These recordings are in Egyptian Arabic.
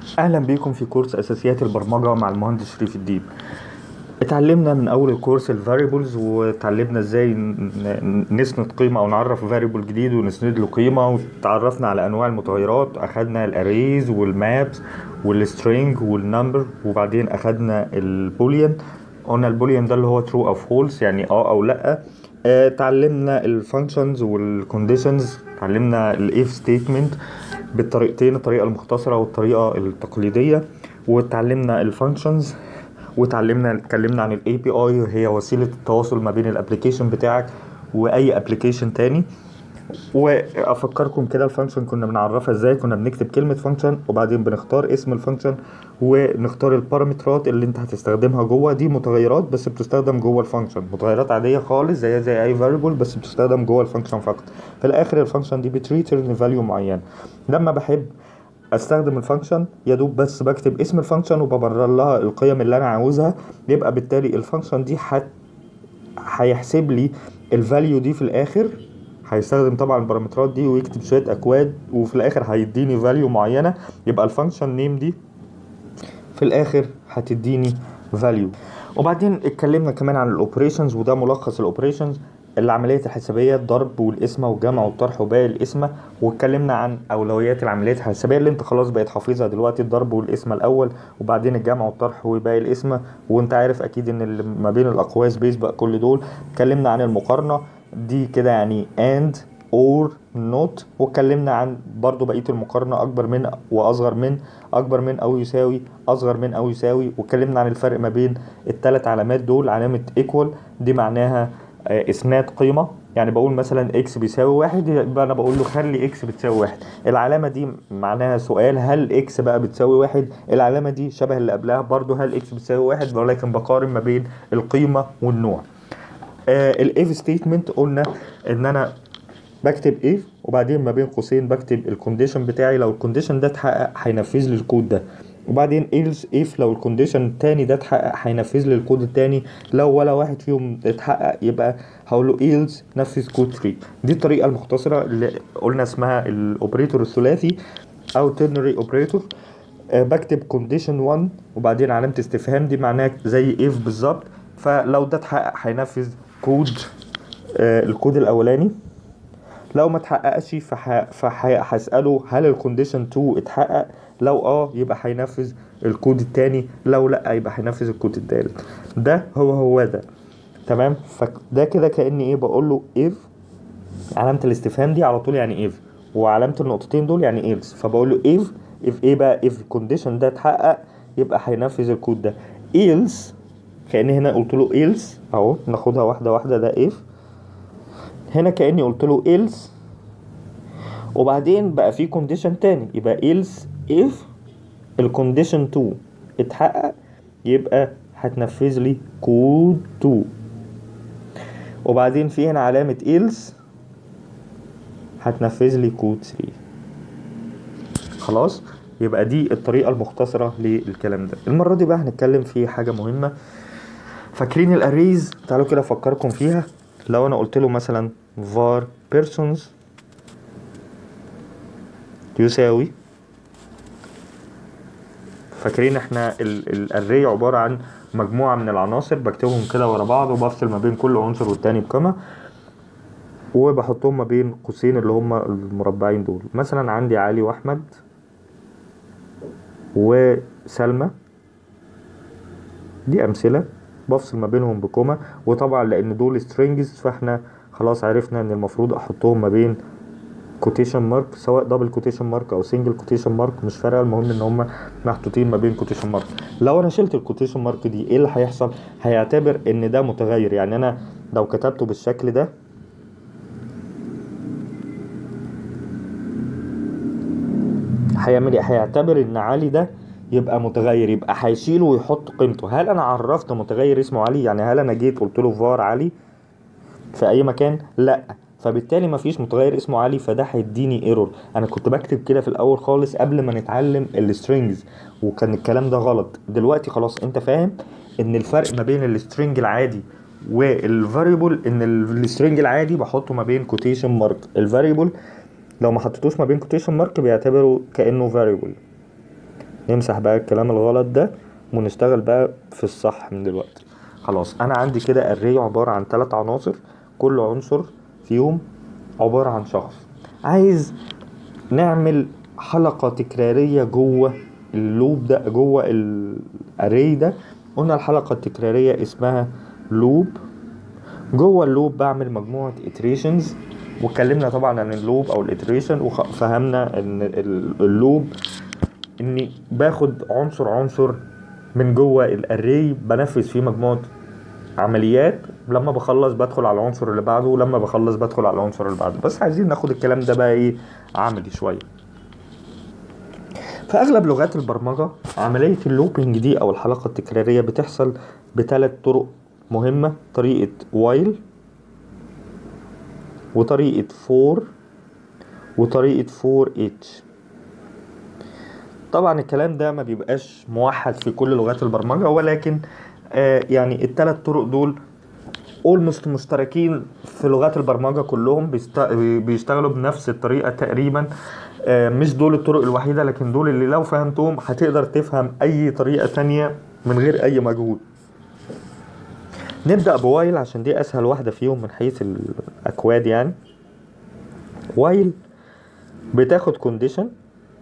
اهلا بيكم في كورس اساسيات البرمجه مع المهندس شريف الديب اتعلمنا من اول الكورس الفاريبلز واتعلمنا ازاي ن- ن- نسند قيمه او نعرف فاريبل جديد ونسند له قيمه وتعرفنا على انواع المتغيرات اخدنا الاريز والمابس والسترينج والنمبر وبعدين اخدنا البوليان قلنا البوليان ده اللي هو ترو او فولس يعني اه او لا آه، اتعلمنا الفانكشنز والكونديشنز اتعلمنا الاف ستيتمنت بالطريقتين الطريقه المختصره والطريقه التقليديه واتعلمنا الفانكشنز واتعلمنا اتكلمنا عن الاي بي اي هي وسيله التواصل ما بين الابلكيشن بتاعك واي ابلكيشن تاني وافكركم كده الفانكشن كنا بنعرفها ازاي كنا بنكتب كلمه فانكشن وبعدين بنختار اسم الفانكشن ونختار البارامترات اللي انت هتستخدمها جوه دي متغيرات بس بتستخدم جوه الفانكشن متغيرات عاديه خالص زي زي اي فاريبل بس بتستخدم جوه الفانكشن فقط في الاخر الفانكشن دي بتريترن فاليو معين لما بحب استخدم الفانكشن يا دوب بس بكتب اسم الفانكشن وببرر لها القيم اللي انا عاوزها يبقى بالتالي الفانكشن دي هت هيحسب لي الفاليو دي في الاخر هيستخدم طبعا البارامترات دي ويكتب شويه اكواد وفي الاخر هيديني فاليو معينه يبقى الفانكشن نيم دي في الاخر هتديني فاليو وبعدين اتكلمنا كمان عن الاوبريشنز وده ملخص الاوبريشنز العملية الحسابية الضرب والقسمة والجمع والطرح وباقي القسمة واتكلمنا عن أولويات العمليات الحسابية اللي انت خلاص بقيت حافظها دلوقتي الضرب والقسمة الأول وبعدين الجمع والطرح وباقي القسمة وانت عارف أكيد إن اللي ما بين الأقواس بيسبق كل دول اتكلمنا عن المقارنة دي كده يعني and or not واتكلمنا عن برضو بقية المقارنة أكبر من وأصغر من أكبر من أو يساوي أصغر من أو يساوي واتكلمنا عن الفرق ما بين التلات علامات دول علامة equal دي معناها آه، اسناد قيمة يعني بقول مثلا اكس بيساوي واحد يبقى انا بقول له خلي اكس بتساوي واحد العلامة دي معناها سؤال هل اكس بقى بتساوي واحد العلامة دي شبه اللي قبلها برضو هل اكس بتساوي واحد ولكن بقارن ما بين القيمة والنوع الاف ستيتمنت قلنا ان انا بكتب اف وبعدين ما بين قوسين بكتب الكونديشن بتاعي لو الكونديشن ده اتحقق هينفذ لي الكود ده وبعدين ايلس اف لو الكونديشن التاني ده اتحقق هينفذ لي الكود التاني لو ولا واحد فيهم اتحقق يبقى هقول له ايلس نفذ كود 3 دي الطريقه المختصره اللي قلنا اسمها الاوبريتور الثلاثي او ترنري اوبريتور بكتب كونديشن 1 وبعدين علامه استفهام دي معناها زي اف بالظبط فلو ده اتحقق هينفذ كود آه، الكود الاولاني لو ما اتحققش فح... فح... هسأله هل الكونديشن 2 اتحقق لو اه يبقى هينفذ الكود التاني لو لا يبقى هينفذ الكود التالت ده هو هو ده تمام فده كده كأني ايه بقول له if علامة الاستفهام دي على طول يعني if وعلامة النقطتين دول يعني else فبقول له if if ايه بقى if الكونديشن ده اتحقق يبقى هينفذ الكود ده else كأني هنا قلت له else اهو ناخدها واحدة واحدة ده if هنا كأني قلت له else وبعدين بقى في كونديشن تاني يبقى else if الكونديشن 2 اتحقق يبقى هتنفذ لي كود 2 وبعدين في هنا علامة else هتنفذ لي كود 3 خلاص يبقى دي الطريقة المختصرة للكلام ده المرة دي بقى هنتكلم في حاجة مهمة فاكرين الاريز تعالوا كده افكركم فيها لو انا قلت له مثلا var persons يساوي فاكرين احنا الاري عبارة عن مجموعة من العناصر بكتبهم كده ورا بعض وبفصل ما بين كل عنصر والتاني بقيمة وبحطهم ما بين قوسين اللي هما المربعين دول مثلا عندي علي واحمد وسلمى دي امثله بفصل ما بينهم بكوما وطبعا لان دول سترينجز فاحنا خلاص عرفنا ان المفروض احطهم ما بين كوتيشن مارك سواء دبل كوتيشن مارك او سنجل كوتيشن مارك مش فارقه المهم ان هم محطوطين ما بين كوتيشن مارك لو انا شلت الكوتيشن مارك دي ايه اللي هيحصل هيعتبر ان ده متغير يعني انا لو كتبته بالشكل ده هيعمل ايه هيعتبر ان علي ده يبقى متغير يبقى هيشيله ويحط قيمته هل انا عرفت متغير اسمه علي يعني هل انا جيت قلت له فار علي في اي مكان لا فبالتالي مفيش متغير اسمه علي فده هيديني ايرور انا كنت بكتب كده في الاول خالص قبل ما نتعلم السترينجز وكان الكلام ده غلط دلوقتي خلاص انت فاهم ان الفرق ما بين السترينج العادي والفاريبل ان السترينج العادي بحطه ما بين كوتيشن مارك الفاريبل لو ما حطيتوش ما بين كوتيشن مارك بيعتبره كانه فاريبل نمسح بقى الكلام الغلط ده ونشتغل بقى في الصح من دلوقتي خلاص انا عندي كده الري عبارة عن ثلاث عناصر كل عنصر فيهم عبارة عن شخص عايز نعمل حلقة تكرارية جوه اللوب ده جوه الاري ده قلنا الحلقة التكرارية اسمها لوب جوه اللوب بعمل مجموعة iterations واتكلمنا طبعا عن اللوب او الاتريشن وفهمنا ان اللوب اني باخد عنصر عنصر من جوه الاري بنفذ فيه مجموعه عمليات لما بخلص بدخل على العنصر اللي بعده ولما بخلص بدخل على العنصر اللي بعده بس عايزين ناخد الكلام ده بقى ايه عملي شويه في اغلب لغات البرمجه عمليه اللوبينج دي او الحلقه التكراريه بتحصل بثلاث طرق مهمه طريقه وايل وطريقة فور وطريقة فور اتش طبعا الكلام ده ما بيبقاش موحد في كل لغات البرمجة ولكن آه يعني الثلاث طرق دول اولموست مشتركين في لغات البرمجة كلهم بيشتغلوا بنفس الطريقة تقريبا آه مش دول الطرق الوحيدة لكن دول اللي لو فهمتهم هتقدر تفهم اي طريقة تانية من غير اي مجهود نبدأ بوايل عشان دي أسهل واحدة فيهم من حيث الأكواد يعني وايل بتاخد كونديشن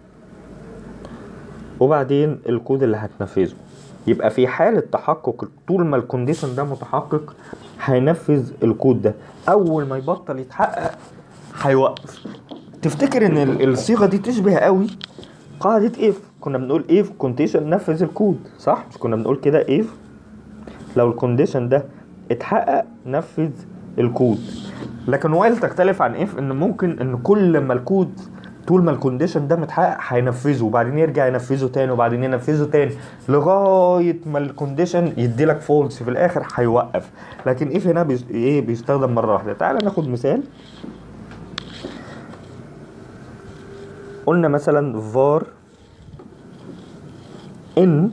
وبعدين الكود اللي هتنفذه يبقى في حالة تحقق طول ما الكونديشن ده متحقق هينفذ الكود ده أول ما يبطل يتحقق هيوقف تفتكر ان الصيغة دي تشبه قوي قاعدة اف كنا بنقول اف كونديشن نفذ الكود صح مش كنا بنقول كده اف لو الكونديشن ده اتحقق نفذ الكود لكن وايل تختلف عن اف ان ممكن ان كل ما الكود طول ما الكونديشن ده متحقق هينفذه وبعدين يرجع ينفذه تاني وبعدين ينفذه تاني لغايه ما الكونديشن يديلك فولس في الاخر هيوقف لكن اف هنا بيز... ايه بيستخدم مره واحده تعال ناخد مثال قلنا مثلا var ان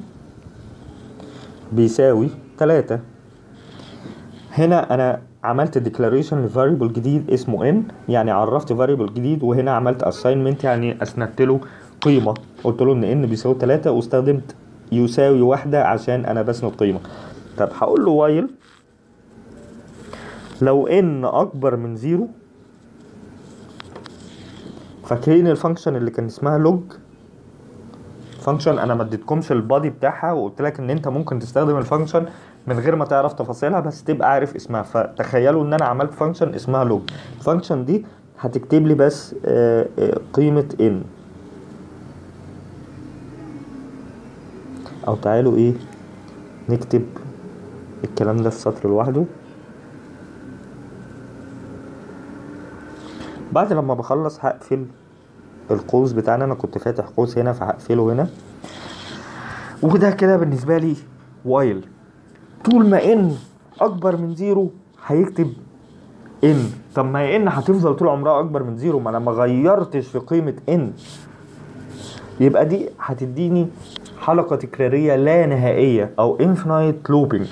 بيساوي تلاتة هنا انا عملت declaration لفاريبل جديد اسمه n يعني عرفت فاريبل جديد وهنا عملت assignment يعني اسندت له قيمة قلت له ان n بيساوي تلاتة واستخدمت يساوي واحدة عشان انا بسند قيمة طب هقول له while لو n اكبر من زيرو فاكرين الفانكشن اللي كان اسمها لوج فانكشن انا ما اديتكمش البادي بتاعها وقلت لك ان انت ممكن تستخدم الفانكشن من غير ما تعرف تفاصيلها بس تبقى عارف اسمها فتخيلوا ان انا عملت فانكشن اسمها لوج الفانكشن دي هتكتب لي بس قيمة ان او تعالوا ايه نكتب الكلام ده في سطر لوحده بعد لما بخلص هقفل القوس بتاعنا انا كنت فاتح قوس هنا فهقفله هنا وده كده بالنسبة لي وايل طول ما ان اكبر من زيرو هيكتب ان طب ما هي ان هتفضل طول عمرها اكبر من زيرو ما انا ما غيرتش في قيمة ان يبقى دي هتديني حلقة تكرارية لا نهائية او infinite looping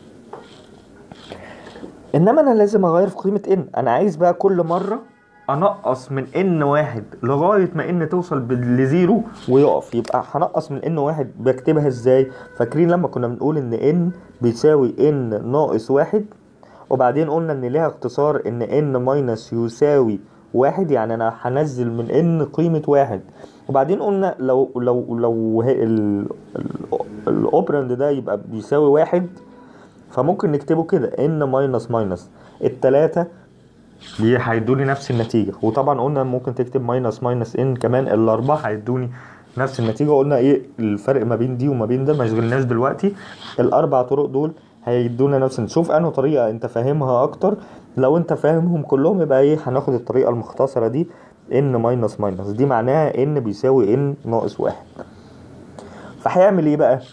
انما انا لازم اغير في قيمة ان انا عايز بقى كل مرة انقص من ان واحد لغايه ما ان توصل لزيرو ويقف يبقى هنقص من ان واحد بكتبها ازاي فاكرين لما كنا بنقول ان ان بيساوي ان ناقص واحد وبعدين قلنا ان ليها اختصار ان ان ماينس يساوي واحد يعني انا هنزل من ان قيمة واحد وبعدين قلنا لو لو لو الاوبرند ده يبقى بيساوي واحد فممكن نكتبه كده ان ماينس ماينس التلاتة دي هيدوني نفس النتيجة وطبعا قلنا ممكن تكتب ماينس ماينس ان كمان الاربعة هيدوني نفس النتيجة قلنا ايه الفرق ما بين دي وما بين ده ما يشغلناش دلوقتي الاربع طرق دول هيدونا نفس نشوف انه طريقة انت فاهمها اكتر لو انت فاهمهم كلهم يبقى ايه هناخد الطريقة المختصرة دي ان ماينس ماينس دي معناها ان بيساوي ان ناقص واحد فهيعمل ايه بقى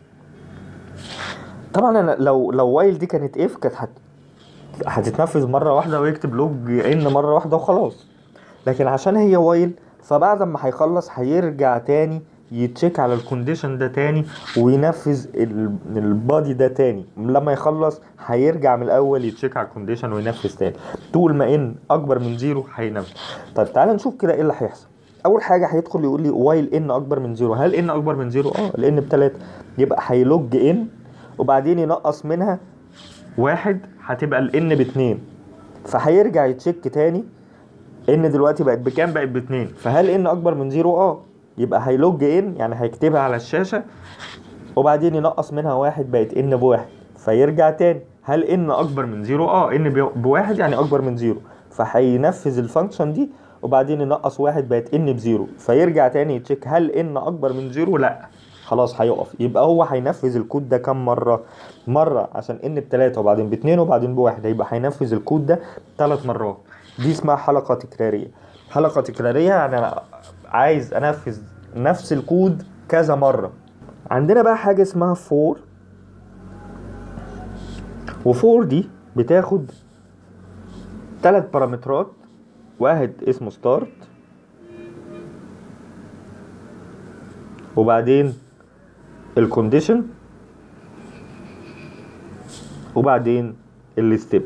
طبعا انا لو لو وايل دي كانت اف كانت هت هتتنفذ مرة واحدة ويكتب لوج ان مرة واحدة وخلاص لكن عشان هي وايل فبعد ما هيخلص هيرجع تاني يتشيك على الكونديشن ده تاني وينفذ البادي ده تاني لما يخلص هيرجع من الاول يتشيك على الكونديشن وينفذ تاني طول ما ان اكبر من زيرو هينفذ طيب تعالى نشوف كده ايه اللي هيحصل اول حاجه هيدخل يقول لي وايل ان اكبر من زيرو هل ان اكبر من زيرو اه لان بتلاتة يبقى هيلوج ان وبعدين ينقص منها واحد هتبقى الان باتنين فهيرجع يتشيك تاني ان دلوقتي بقت بكام بقت باتنين فهل ان اكبر من زيرو اه يبقى هيلوج ان يعني هيكتبها على الشاشه وبعدين ينقص منها واحد بقت ان بواحد فيرجع تاني هل ان اكبر من زيرو اه ان بي- بواحد يعني اكبر من زيرو فهينفذ الفانكشن دي وبعدين ينقص واحد بقت ان بزيرو فيرجع تاني يتشيك هل ان اكبر من زيرو لا خلاص هيقف يبقى هو هينفذ الكود ده كام مره مره عشان ان بتلاتة وبعدين باتنين وبعدين بواحد هيبقى هينفذ الكود ده ثلاث مرات دي اسمها حلقه تكراريه حلقه تكراريه يعني انا عايز انفذ نفس الكود كذا مره عندنا بقى حاجه اسمها فور وفور دي بتاخد ثلاث بارامترات واحد اسمه ستارت وبعدين الكونديشن وبعدين الستيب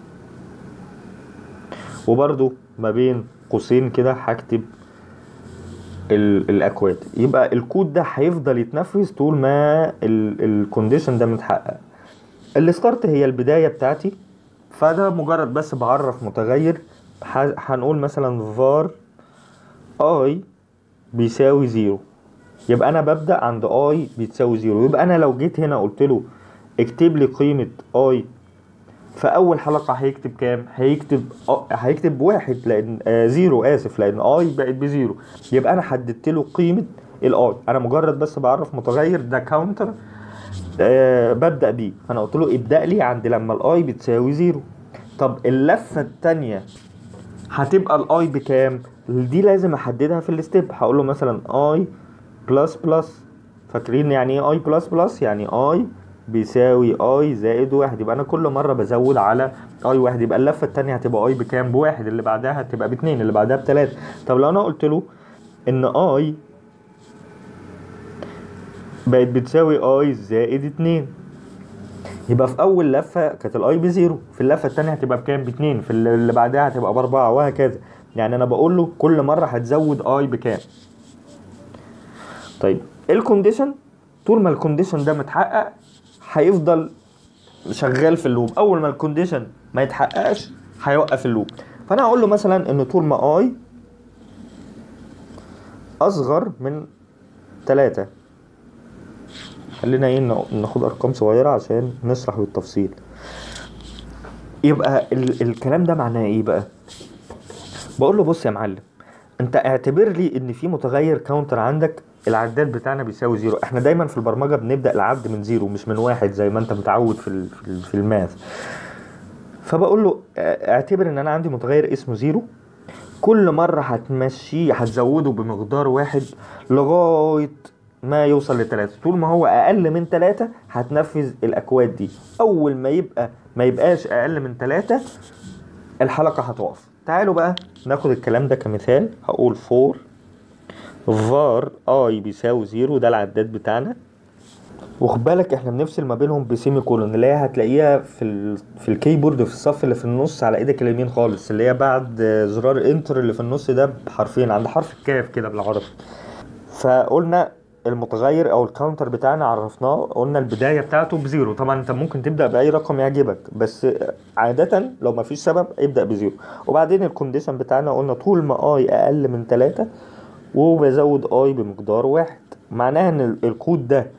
وبرضو ما بين قوسين كده هكتب ال- الاكواد يبقى الكود ده هيفضل يتنفذ طول ما الكونديشن ده متحقق الستارت هي البداية بتاعتي فده مجرد بس بعرف متغير ح- هنقول مثلا var i بيساوي زيرو يبقى انا ببدأ عند i بتساوي زيرو يبقى انا لو جيت هنا قلت له اكتب لي قيمة i فاول حلقة هيكتب كام هيكتب آه، هيكتب واحد لان آه زيرو اسف لان i بقت بزيرو يبقى انا حددت له قيمة الاي انا مجرد بس بعرف متغير ده كاونتر آه ببدأ بيه فانا قلت له ابدأ لي عند لما الاي بتساوي زيرو طب اللفة التانية هتبقى الاي بكام دي لازم احددها في الستيب هقول له مثلا اي بلس بلس فاكرين يعني ايه اي بلس بلس يعني اي بيساوي اي زائد واحد يبقى انا كل مره بزود على اي واحد يبقى اللفه التانية هتبقى اي بكام بواحد اللي بعدها هتبقى باتنين اللي بعدها بتلاته طب لو انا قلت له ان اي بقت بتساوي اي زائد اتنين يبقى في اول لفه كانت الاي بزيرو في اللفه الثانيه هتبقى بكام باتنين في اللي اللي بعدها هتبقى باربعه وهكذا يعني انا بقول له كل مره هتزود اي بكام طيب الكونديشن طول ما الكونديشن ده متحقق هيفضل شغال في اللوب اول ما الكونديشن ما يتحققش هيوقف اللوب فانا هقول له مثلا ان طول ما اي اصغر من 3 خلينا ايه نا- ناخد ارقام صغيره عشان نشرح بالتفصيل يبقى ال الكلام ده معناه ايه بقى بقول له بص يا معلم انت اعتبر لي ان في متغير كاونتر عندك العداد بتاعنا بيساوي زيرو احنا دايما في البرمجه بنبدا العد من زيرو مش من واحد زي ما انت متعود في ال في, ال في الماث فبقول له اه، اعتبر ان انا عندي متغير اسمه زيرو كل مرة هتمشيه هتزوده بمقدار واحد لغاية ما يوصل لتلاتة طول ما هو أقل من تلاتة هتنفذ الأكواد دي أول ما يبقى ما يبقاش أقل من تلاتة الحلقة هتقف تعالوا بقى ناخد الكلام ده كمثال هقول فور var i بيساوي زيرو ده العداد بتاعنا وخد بالك احنا بنفصل ما بينهم بسيمي كولون اللي هي هتلاقيها في ال... في الكيبورد في الصف اللي في النص على ايدك اليمين خالص اللي هي بعد زرار انتر اللي في النص ده بحرفين عند حرف الكاف كده بالعربي فقلنا المتغير او الكاونتر بتاعنا عرفناه قلنا البدايه بتاعته بزيرو طبعا انت ممكن تبدا باي رقم يعجبك بس عاده لو ما فيش سبب ابدا بزيرو وبعدين الكونديشن بتاعنا قلنا طول ما اي اقل من 3 وبزود اي بمقدار واحد معناها ان ال- الكود ده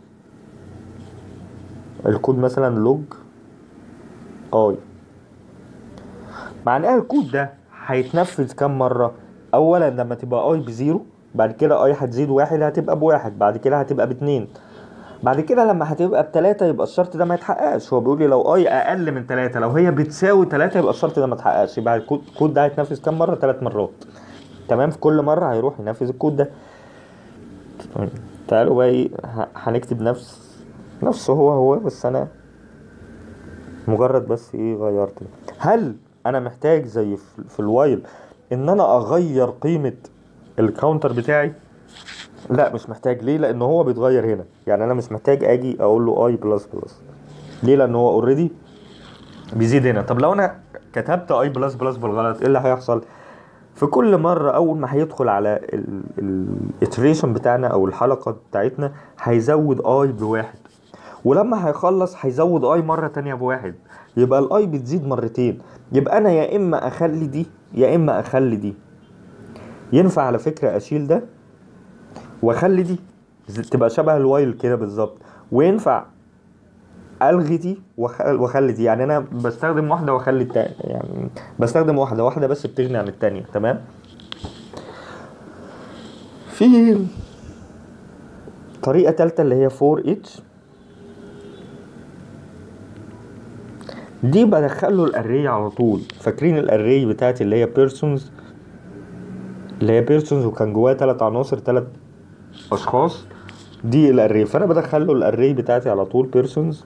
الكود مثلا لوج اي معناها الكود ده هيتنفذ كام مرة اولا لما تبقى اي بزيرو بعد كده اي هتزيد واحد هتبقى بواحد بعد كده هتبقى باتنين بعد كده لما هتبقى بتلاتة يبقى الشرط ده ما يتحققش هو بيقول لي لو اي اقل من تلاتة لو هي بتساوي تلاتة يبقى الشرط ده ما اتحققش يبقى الكود الكود ده هيتنفذ كام مرة تلات مرات تمام في كل مرة هيروح ينفذ الكود ده طيب، تعالوا بقى ايه ه- هنكتب نفس نفسه هو هو بس انا مجرد بس ايه غيرت هل انا محتاج زي في- في الوايل ان انا اغير قيمة الكاونتر بتاعي لا مش محتاج ليه لان هو بيتغير هنا يعني انا مش محتاج اجي اقول له اي بلس بلس ليه لان هو اوريدي بيزيد هنا طب لو انا كتبت اي بلس بلس بالغلط ايه اللي هيحصل في كل مرة أول ما هيدخل على الاتريشن بتاعنا أو الحلقة بتاعتنا هيزود اي بواحد ولما هيخلص هيزود اي مرة تانية بواحد يبقى الاي بتزيد مرتين يبقى أنا يا إما أخلي دي يا إما أخلي دي ينفع على فكرة أشيل ده وأخلي دي تبقى شبه الوايل كده بالظبط وينفع الغي دي وأخ- واخلي دي يعني انا بستخدم واحده واخلي التانية يعني بستخدم واحده واحده بس بتغني عن التانية تمام في طريقه تالتة اللي هي 4 اتش دي بدخله الاري على طول فاكرين الاري بتاعتي اللي هي بيرسونز اللي هي بيرسونز وكان جواها تلات عناصر تلات اشخاص دي الاري فانا بدخله الاري بتاعتي على طول بيرسونز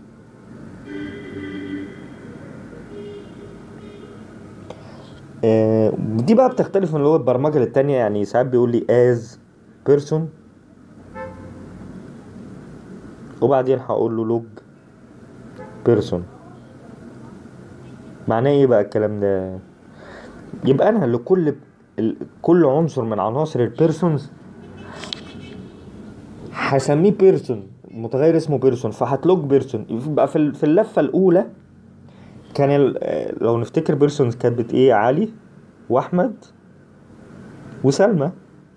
آه، دي بقى بتختلف من لغه برمجه للتانية يعني ساعات بيقول لي as person وبعدين هقول له log person معناه ايه بقى الكلام ده يبقى انا لكل ال- كل عنصر من عناصر البيرسونز هسميه بيرسون متغير اسمه بيرسون فهتلوج بيرسون يبقى في ال- في اللفه الاولى كان ال- آه، لو نفتكر بيرسونز كانت بت ايه علي واحمد وسلمى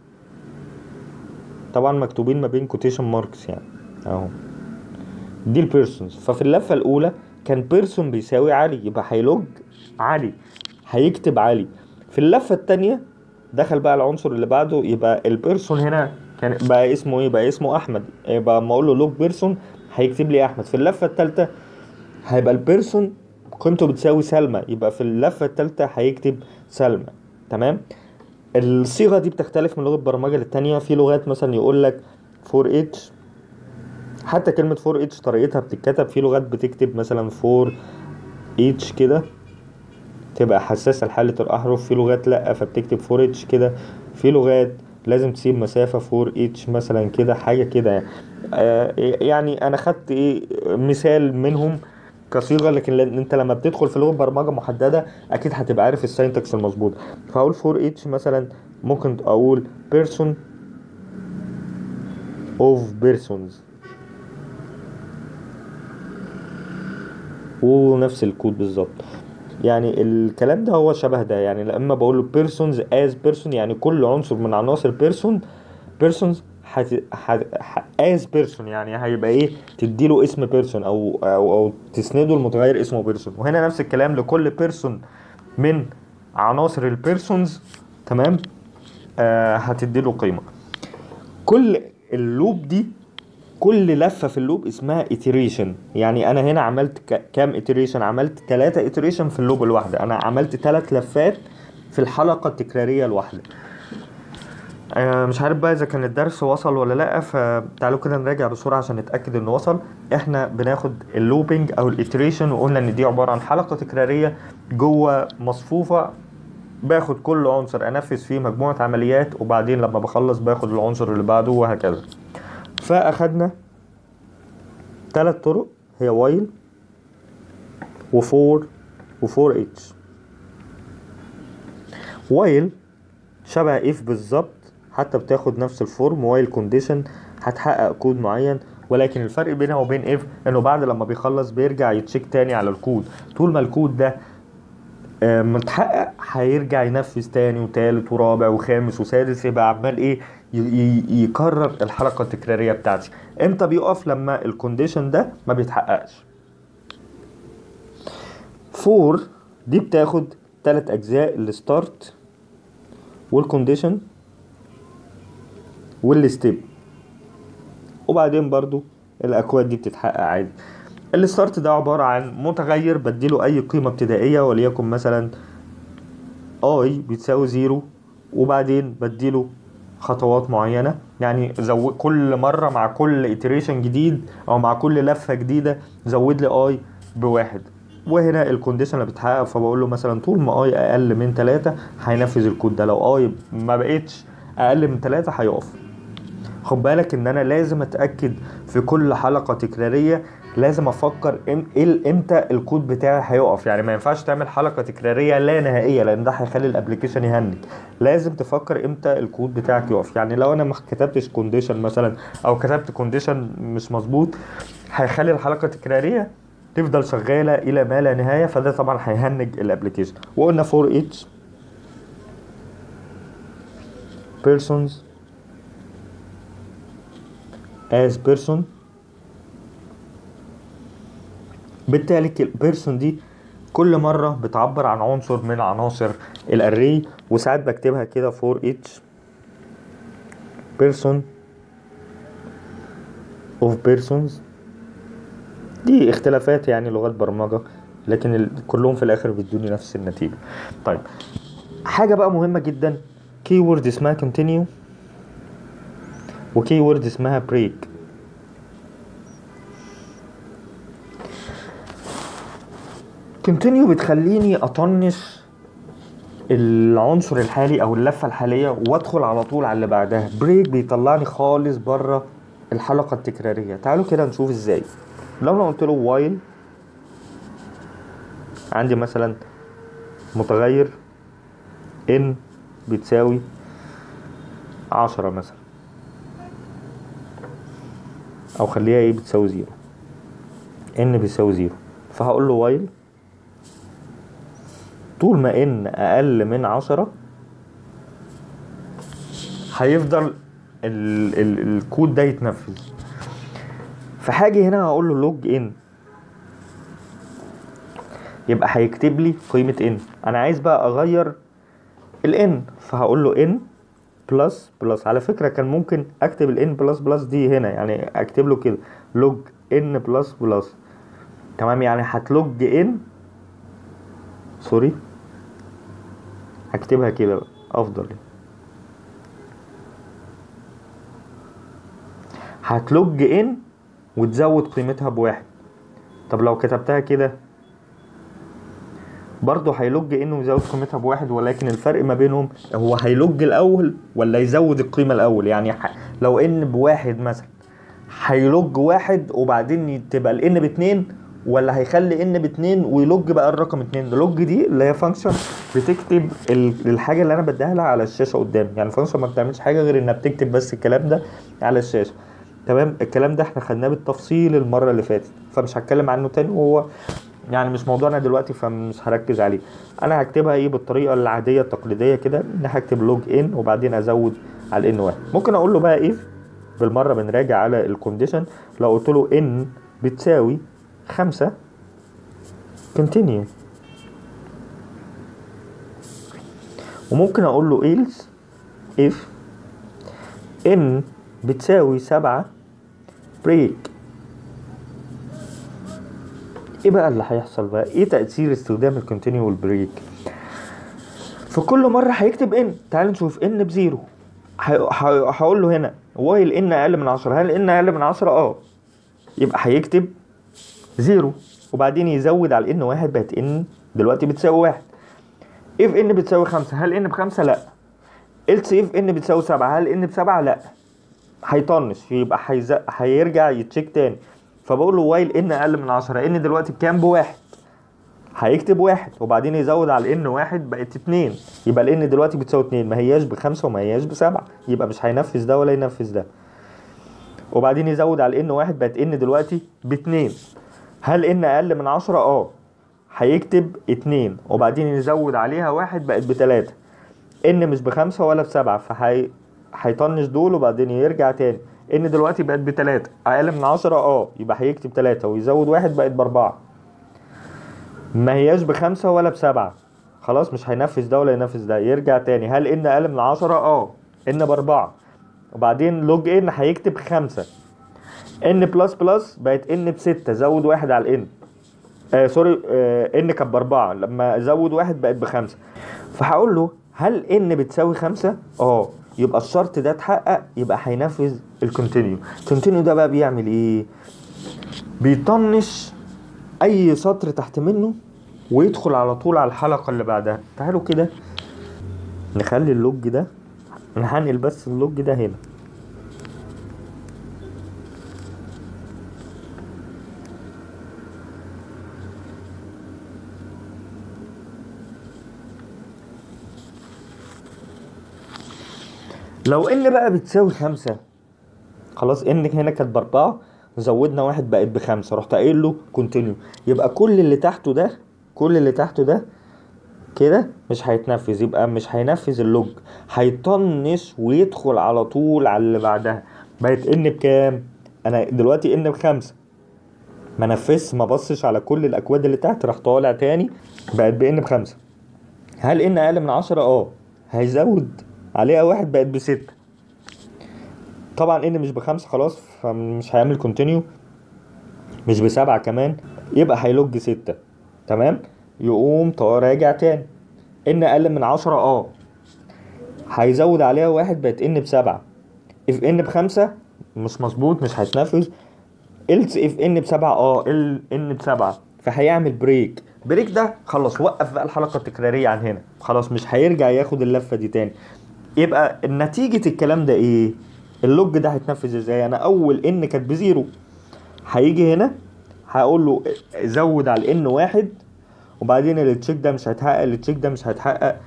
طبعا مكتوبين ما بين كوتيشن ماركس يعني اهو دي البيرسونز ففي اللفه الاولى كان بيرسون بيساوي علي يبقى هيلوج علي هيكتب علي في اللفه التانية دخل بقى العنصر اللي بعده يبقى البيرسون هنا كان بقى اسمه ايه بقى اسمه احمد يبقى اما اقول له لوج بيرسون هيكتب لي احمد في اللفه الثالثه هيبقى البيرسون قيمته بتساوي سلمى يبقى في اللفه الثالثه هيكتب سلمى تمام الصيغه دي بتختلف من لغه برمجه للتانية في لغات مثلا يقول لك 4 اتش حتى كلمه 4 اتش طريقتها بتتكتب في لغات بتكتب مثلا 4 اتش كده تبقى حساسه لحاله الاحرف في لغات لا فبتكتب 4 اتش كده في لغات لازم تسيب مسافه 4 اتش مثلا كده حاجه كده يعني. آه يعني انا خدت ايه مثال منهم كصيغه لكن لأن انت لما بتدخل في لغه برمجه محدده اكيد هتبقى عارف الساينتكس المظبوط فاقول 4 اتش مثلا ممكن اقول person of persons ونفس الكود بالظبط يعني الكلام ده هو شبه ده يعني لما بقول له persons as person يعني كل عنصر من عناصر person persons حت... حت... ح... as person يعني هيبقى ايه تديله اسم person او او, أو تسنده المتغير اسمه person وهنا نفس الكلام لكل person من عناصر البيرسونز تمام آه هتديله قيمه كل اللوب دي كل لفه في اللوب اسمها iteration يعني انا هنا عملت ك- كام iteration عملت ثلاثة iteration في اللوب الواحده انا عملت ثلاث لفات في الحلقه التكراريه الواحده آه، مش عارف بقى اذا كان الدرس وصل ولا لا فتعالوا كده نراجع بسرعه عشان نتاكد انه وصل احنا بناخد اللوبينج او الاتريشن وقلنا ان دي عباره عن حلقه تكراريه جوه مصفوفه باخد كل عنصر انفذ فيه مجموعه عمليات وبعدين لما بخلص باخد العنصر اللي بعده وهكذا فاخدنا ثلاث طرق هي وايل وفور وفور اتش وايل شبه اف بالظبط حتى بتاخد نفس الفورم وايل كونديشن هتحقق كود معين ولكن الفرق بينها وبين اف انه بعد لما بيخلص بيرجع يتشيك تاني على الكود طول ما الكود ده آه، متحقق هيرجع ينفذ تاني وتالت ورابع وخامس وسادس يبقى عمال ايه ي- ي- يكرر الحركه التكراريه بتاعتي امتى بيقف لما الكونديشن ده ما بيتحققش فور دي بتاخد تلات اجزاء الستارت والكونديشن والستيب وبعدين برضو الاكواد دي بتتحقق عادي الستارت ده عبارة عن متغير بديله اي قيمة ابتدائية وليكن مثلا اي بتساوي زيرو وبعدين بديله خطوات معينة يعني زود كل مرة مع كل iteration جديد او مع كل لفة جديدة زود لي اي بواحد وهنا الكونديشن اللي بتحقق فبقول له مثلا طول ما اي اقل من تلاتة هينفذ الكود ده لو اي ما بقتش اقل من تلاتة هيقف خد بالك ان انا لازم اتاكد في كل حلقه تكراريه لازم افكر إم- ايه امتى الكود بتاعي هيقف يعني ما ينفعش تعمل حلقه تكراريه لا نهائيه لان ده هيخلي الابلكيشن يهنج لازم تفكر امتى الكود بتاعك يقف يعني لو انا ما كتبتش كونديشن مثلا او كتبت كونديشن مش مظبوط هيخلي الحلقه تكراريه تفضل شغاله الى ما لا نهايه فده طبعا هيهنج الابلكيشن وقلنا فور each persons as person بالتالي البيرسون دي كل مرة بتعبر عن عنصر من عناصر الاري وساعات بكتبها كده for each person of persons دي اختلافات يعني لغات برمجة لكن ال- كلهم في الاخر بيدوني نفس النتيجة طيب حاجة بقى مهمة جدا keyword اسمها continue وكيورد اسمها break continue بتخليني اطنش العنصر الحالي او اللفه الحاليه وادخل على طول على اللي بعدها بريك بيطلعني خالص بره الحلقه التكراريه تعالوا كده نشوف ازاي لو انا قلت له وايل عندي مثلا متغير ان بتساوي عشرة مثلا او خليها ايه بتساوي زيرو ان بيساوي زيرو فهقول له وايل طول ما ان اقل من عشرة هيفضل ال ال الكود ده يتنفذ فحاجة هنا هقول له لوج ان يبقى هيكتب لي قيمة ان انا عايز بقى اغير الان فهقول له ان بلس بلس على فكرة كان ممكن اكتب الان بلس بلس دي هنا يعني اكتب له كده لوج ان بلس بلس تمام يعني هتلوج ان سوري هكتبها كده بقى افضل هتلوج ان وتزود قيمتها بواحد طب لو كتبتها كده برضه هيلوج ان ويزود قيمتها بواحد ولكن الفرق ما بينهم هو هيلوج الاول ولا يزود القيمه الاول يعني ح- لو ان بواحد مثلا هيلوج واحد وبعدين تبقى الان باتنين ولا هيخلي ان باتنين ويلوج بقى الرقم اتنين لوج دي اللي هي فانكشن بتكتب ال- الحاجه اللي انا بديها لها على الشاشه قدامي يعني فانكشن ما بتعملش حاجه غير انها بتكتب بس الكلام ده على الشاشه تمام الكلام ده احنا خدناه بالتفصيل المره اللي فاتت فمش هتكلم عنه تاني وهو يعني مش موضوعنا دلوقتي فمش هركز عليه انا هكتبها ايه بالطريقه العاديه التقليديه كده ان هكتب لوج ان وبعدين ازود على ان واحد ممكن اقول له بقى ايه بالمره بنراجع على الكونديشن لو قلت له ان بتساوي خمسة continue وممكن اقول له else if n بتساوي سبعة break ايه بقى اللي هيحصل بقى ايه تأثير استخدام الكونتينيو والبريك في كل مرة هيكتب ان تعال نشوف ان بزيرو ه- ه- هقول له هنا وايل ان اقل من عشرة هل ان اقل من عشرة اه يبقى هيكتب زيرو وبعدين يزود على ان واحد بقت ان دلوقتي بتساوي واحد اف ان بتساوي خمسة هل ان بخمسة لا else اف ان بتساوي سبعة هل ان بسبعة لا هيطنش يبقى هيز... هيرجع يتشيك تاني فبقول له وايل ان اقل من عشرة ان دلوقتي بكام بواحد هيكتب واحد وبعدين يزود على ان واحد بقت اتنين يبقى الان دلوقتي بتساوي اتنين ما هياش بخمسة وما هياش بسبعة يبقى مش هينفذ ده ولا ينفذ ده وبعدين يزود على ان واحد بقت ان دلوقتي باتنين هل ان اقل من عشرة اه هيكتب اتنين وبعدين يزود عليها واحد بقت بتلاتة ان مش بخمسة ولا بسبعة فهي هيطنش دول وبعدين يرجع تاني ان دلوقتي بقت بتلاتة اقل من عشرة اه يبقى هيكتب تلاتة ويزود واحد بقت باربعة ما هياش بخمسة ولا بسبعة خلاص مش هينفذ ده ولا ينفذ ده يرجع تاني هل ان اقل من عشرة اه ان باربعة وبعدين لوج ان هيكتب خمسة ان بلس بلس بقت ان بستة زود واحد على الان آه سوري آه ان كانت باربعة لما ازود واحد بقت بخمسة فهقول له هل ان بتساوي خمسة اه يبقى الشرط ده اتحقق يبقى هينفذ الكونتينيو الكونتينيو ده بقى بيعمل ايه بيطنش اي سطر تحت منه ويدخل على طول على الحلقة اللي بعدها تعالوا كده نخلي اللوج ده هنقل بس اللوج ده هنا لو ان بقى بتساوي خمسة خلاص ان هنا كانت باربعة زودنا واحد بقت بخمسة رحت قايل له كونتينيو يبقى كل اللي تحته ده كل اللي تحته ده كده مش هيتنفذ يبقى مش هينفذ اللوج هيطنش ويدخل على طول على اللي بعدها بقت ان بكام انا دلوقتي ان بخمسة ما نفذش ما بصش على كل الاكواد اللي تحت راح طالع تاني بقت بان بخمسة هل ان اقل من عشرة اه هيزود عليها واحد بقت بستة طبعا ان مش بخمسة خلاص فمش هيعمل كونتينيو مش بسبعة كمان يبقى هيلوج ستة تمام يقوم طا- راجع تاني ان اقل من عشرة اه هيزود عليها واحد بقت ان بسبعة اف ان بخمسة مش مظبوط مش هيتنفذ الس اف ان بسبعة اه ال ان بسبعة فهيعمل بريك بريك ده خلاص وقف بقى الحلقة التكرارية عن هنا خلاص مش هيرجع ياخد اللفة دي تاني يبقى نتيجة الكلام ده ايه اللوج ده هيتنفذ ازاي انا اول ان كانت بزيرو هيجي هنا هقول له زود على الان واحد وبعدين التشيك ده مش هيتحقق التشيك ده مش هيتحقق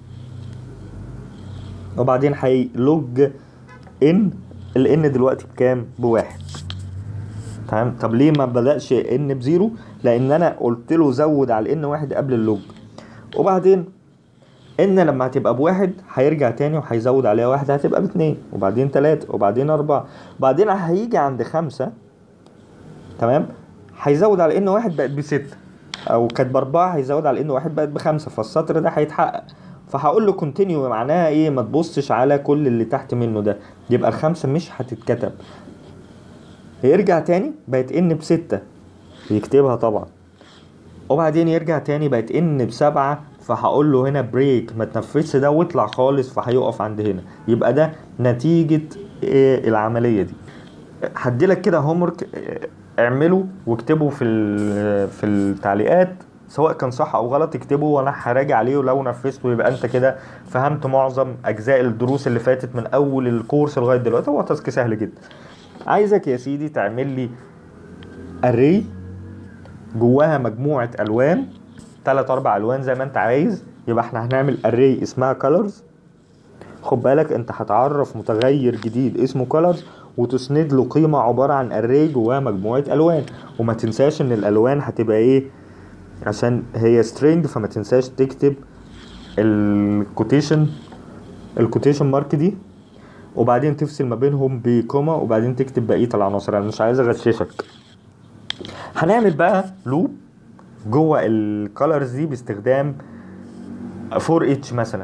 وبعدين هيلوج ان الان دلوقتي بكام بواحد تمام طب ليه ما بدأش ان بزيرو لان انا قلت له زود على الان واحد قبل اللوج وبعدين ان لما هتبقى بواحد هيرجع تاني وهيزود عليها واحد هتبقى باتنين وبعدين تلاتة وبعدين اربعة وبعدين هيجي عند خمسة تمام هيزود على ان واحد بقت بستة او كانت باربعة هيزود على ان واحد بقت بخمسة فالسطر ده هيتحقق فهقول له كونتينيو معناها ايه ما تبصش على كل اللي تحت منه ده يبقى الخمسة مش هتتكتب يرجع تاني بقت ان بستة يكتبها طبعا وبعدين يرجع تاني بقت ان بسبعة فهقول له هنا بريك ما تنفذش ده واطلع خالص فهيقف عند هنا يبقى ده نتيجة إيه العملية دي هديلك كده هومورك اعمله واكتبه في ال- في التعليقات سواء كان صح او غلط اكتبه وانا هراجع عليه ولو نفذته يبقى انت كده فهمت معظم اجزاء الدروس اللي فاتت من اول الكورس لغايه دلوقتي هو تاسك سهل جدا عايزك يا سيدي تعمل لي اري جواها مجموعه الوان تلات اربع الوان زي ما انت عايز يبقى احنا هنعمل اري اسمها colors خد بالك انت هتعرف متغير جديد اسمه colors وتسند له قيمة عبارة عن array جواها مجموعة الوان وما تنساش ان الالوان هتبقى ايه عشان هي string فما تنساش تكتب الكوتيشن الكوتيشن مارك دي وبعدين تفصل ما بينهم بكوما وبعدين تكتب بقية العناصر انا مش عايز اغششك هنعمل بقى لوب جوه الكالرز دي باستخدام 4 اتش مثلا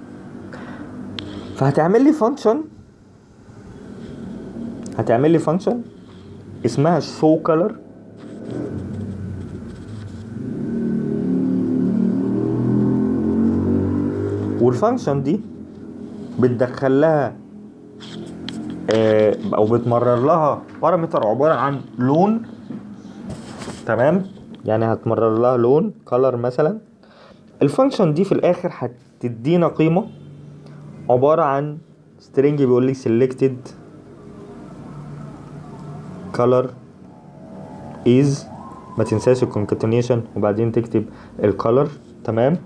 فهتعمل لي فانكشن هتعمل لي فانكشن اسمها show color والفانكشن دي بتدخل لها آه، او بتمرر لها بارامتر عباره عن لون تمام يعني هتمرر لها لون color مثلا الفانكشن دي في الاخر هتدينا قيمه عباره عن string بيقول لي selected color is ما تنساش الكونكاتينيشن وبعدين تكتب الكالر تمام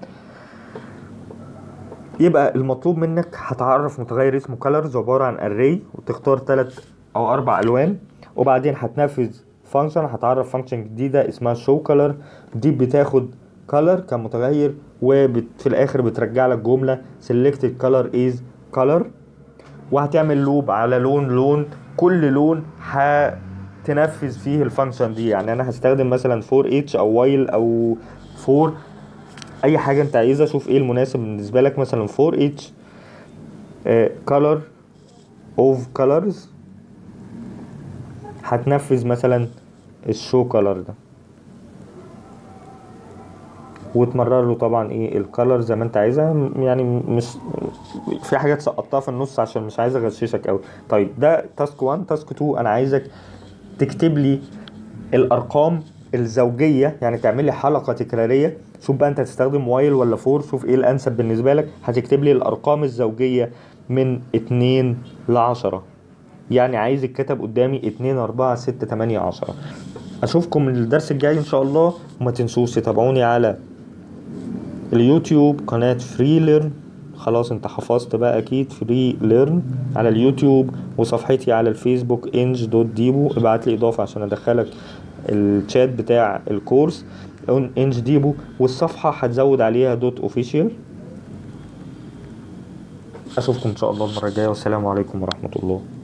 يبقى المطلوب منك هتعرف متغير اسمه colors عبارة عن array وتختار تلات أو أربع ألوان وبعدين هتنفذ فانكشن هتعرف فانكشن جديدة اسمها show color دي بتاخد color كمتغير وفي الآخر بترجع لك جملة selected color is color وهتعمل لوب على لون لون كل لون هتنفذ فيه الفانكشن دي يعني انا هستخدم مثلا 4 اتش او وايل او 4 اي حاجه انت عايزها شوف ايه المناسب بالنسبه لك مثلا 4 اتش color of colors هتنفذ مثلا الشو كولر ده وتمرر له طبعا ايه الكالر زي ما انت عايزها يعني مش في حاجات سقطتها في النص عشان مش عايز اغششك قوي طيب ده تاسك 1 تاسك 2 انا عايزك تكتب لي الارقام الزوجيه يعني تعمل لي حلقه تكراريه شوف بقى انت هتستخدم وايل ولا فور شوف ايه الانسب بالنسبه لك هتكتب لي الارقام الزوجيه من 2 ل 10 يعني عايز يتكتب قدامي 2 4 6 8 10 اشوفكم الدرس الجاي ان شاء الله وما تنسوش تتابعوني على اليوتيوب قناة فري ليرن خلاص انت حفظت بقى اكيد فري ليرن على اليوتيوب وصفحتي على الفيسبوك انج دوت ديبو ابعت لي اضافه عشان ادخلك الشات بتاع الكورس انج ديبو والصفحه هتزود عليها دوت اوفيشال اشوفكم ان شاء الله المره الجايه والسلام عليكم ورحمه الله